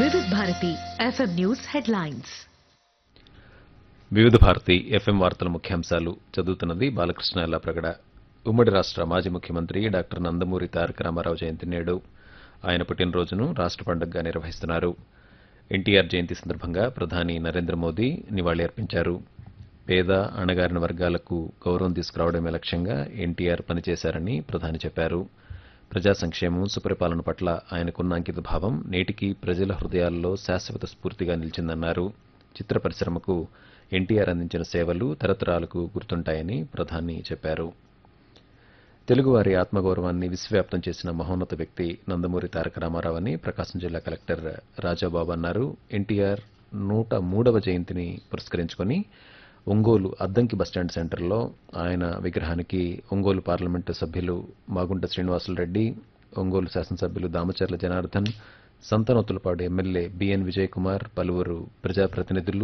వివిధ Bharati FM news headlines వివిధ Bharati FM వార్తల ముఖ్యాంశాలు చదువుతున్నది బాలకృష్ణ ఎల్లాప్రగడ ఉమ్మడి రాష్ట్ర మాజీ ముఖ్యమంత్రి డాక్టర్ నందమూరి తారక రామారావు జయంతి నేడు ఆయన పుట్టినరోజును రాష్ట్ర పండుగగా నిర్వహిస్తున్నారు ఎన్టీఆర్ జయంతి సందర్భంగా ప్రధాని నరేంద్ర మోదీ నివాళి అర్పించారు పేద అణగారిన వర్గాలకు గౌరవం తీసుకురావడమే లక్ష్యంగా ఎన్టీఆర్ పనిచేశారని ప్రధాని చెప్పారు ప్రజా సంక్షేమం సుపరిపాలన పట్ల ఆయనకున్న అంకిత భావం నేటికి ప్రజల హృదయాల్లో శాశ్వత స్ఫూర్తిగా నిలిచిందన్నారు చిత్ర పరిశ్రమకు ఎన్టీఆర్ అందించిన సేవలు తరతరాలకు గుర్తుంటాయని ప్రధాని చెప్పారు తెలుగువారి ఆత్మగౌరవాన్ని విశ్వవ్యాప్తం చేసిన మహోన్నత వ్యక్తి నందమూరి తారక రామారావు అని ప్రకాశం జిల్లా కలెక్టర్ రాజాబాబు అన్నారు ఎన్టీఆర్ నూట మూడవ జయంతిని పురస్కరించుకొని ఒంగోలు అద్దంకి బస్టాండ్ సెంటర్లో ఆయన విగ్రహానికి ఒంగోలు పార్లమెంటు సభ్యులు మాగుంట శ్రీనివాసులరెడ్డి ఒంగోలు శాసనసభ్యులు దామచర్ల జనార్దన్ సంతనోతులపాడు ఎమ్మెల్యే బిఎన్ విజయ్ కుమార్ పలువురు ప్రజాప్రతినిధులు